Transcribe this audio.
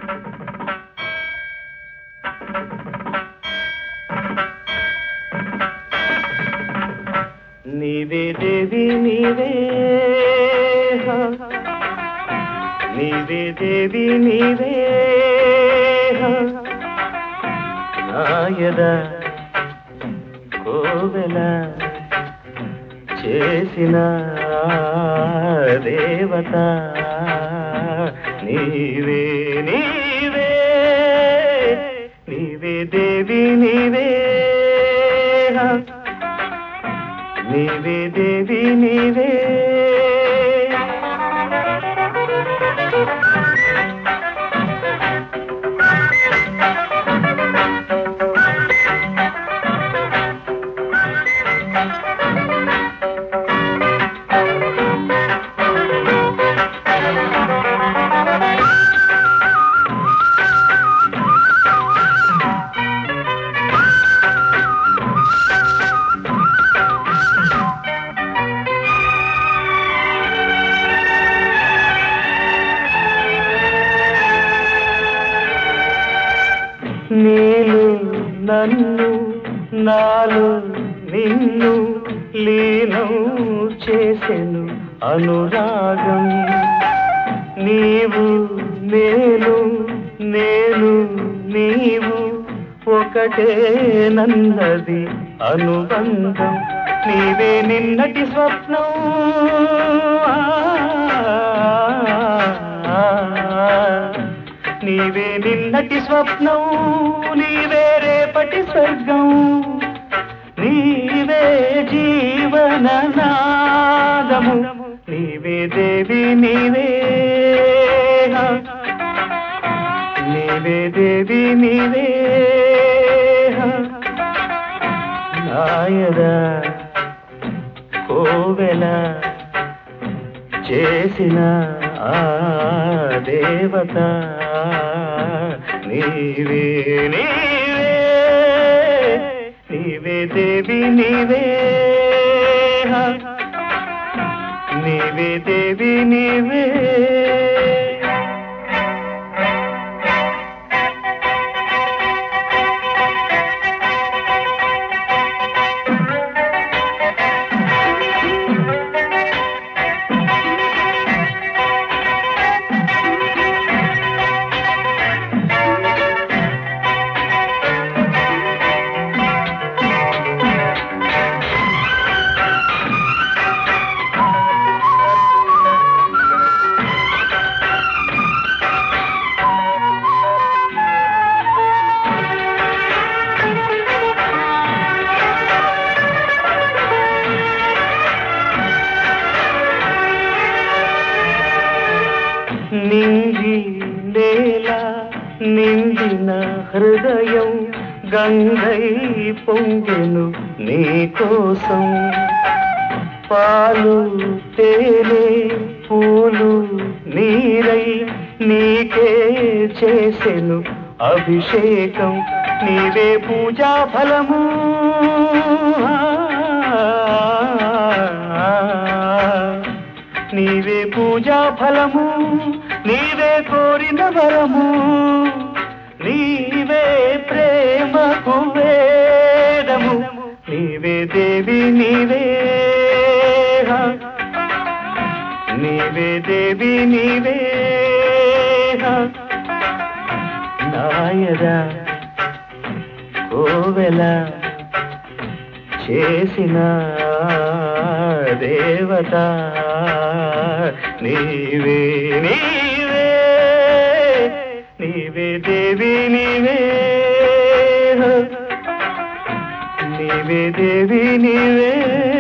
నీవే దేవి నీవే హ. నీవే దేవి నీవే హ. నాయద కోవెల చేసిన దేవత నీవే నీవే నీవే దేవి నీవే హ. నీవే దేవి నీవే నీలు నన్ను నాలు నిన్ను లీనం చేసెను అనురాగం నీవు నేను నేను నీవు ఒకటే నన్నది అనుబంధం నీవే నిన్నటి స్వప్నం నీవే నిన్నటి స్వప్నం నీవే రేపటి స్వర్గం నీవే జీవన నాదము నీవే దేవి నీవే నీవే దేవి నీవే నాయద కోవెల చేసిన ఆ దేవత నీవే నీవే నీవే దేవి నీవే నీవే దేవి నీవే నింగి నేల నిండిన హృదయం గంగై పొంగెను నీ కోసం పాలు తేనె పూలు నీరై నీకే చేసెను అభిషేకం నీవే పూజా ఫలము నీవే పూజా ఫలము నీవే కోరిన వరము నీవే ప్రేమకు వేదము నీవే దేవి నీవే నీవే దేవి నీవే నాయద కోవెల చేసిన దేవత నీవే నీవే నీవే దేవి నీవే నీవే దేవి నీవే